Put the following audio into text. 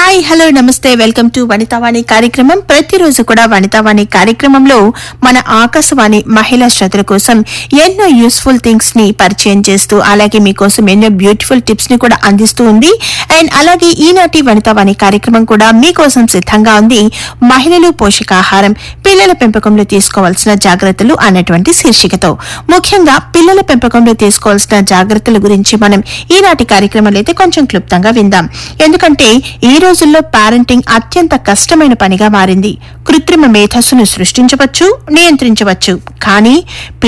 hi hello namaste welcome to Vanithavani కార్యక్రమం ప్రతిరోజు కూడా వనితావాణి కార్యక్రమంలో మన ఆకాశవాణి మహిళా శ్రోతల కోసం ఎన్నో యూస్ఫుల్ థింగ్స్ ని పరిచయం చేస్తూ అలాగే మీకోసం ఎన్నో బ్యూటిఫుల్ టిప్స్ ని కూడా అందిస్తూ ఉంది అండ్ అలాగే ఈనాటి వనితావాణి కార్యక్రమం కూడా మీకోసం సిద్ధంగా ఉంది మహిళలు పోషకాహారం పిల్లల పెంపకంలో తీసుకోవాల్సిన జాగ్రత్తలు అన్నటువంటి శీర్షికతో ముఖ్యంగా పిల్లల పెంపకంలో తీసుకోవాల్సిన జాగ్రత్తల గురించి మనం ఈనాటి కార్యక్రమంలో అయితే కొంచెం క్లుప్తంగా విందాం ఎందుకంటే ఈ రోజుల్లో పారెంటింగ్ అత్యంత కష్టమైన పనిగా మారింది కృత్రిమ మేధస్సును సృష్టించవచ్చు నియంత్రించవచ్చు కానీ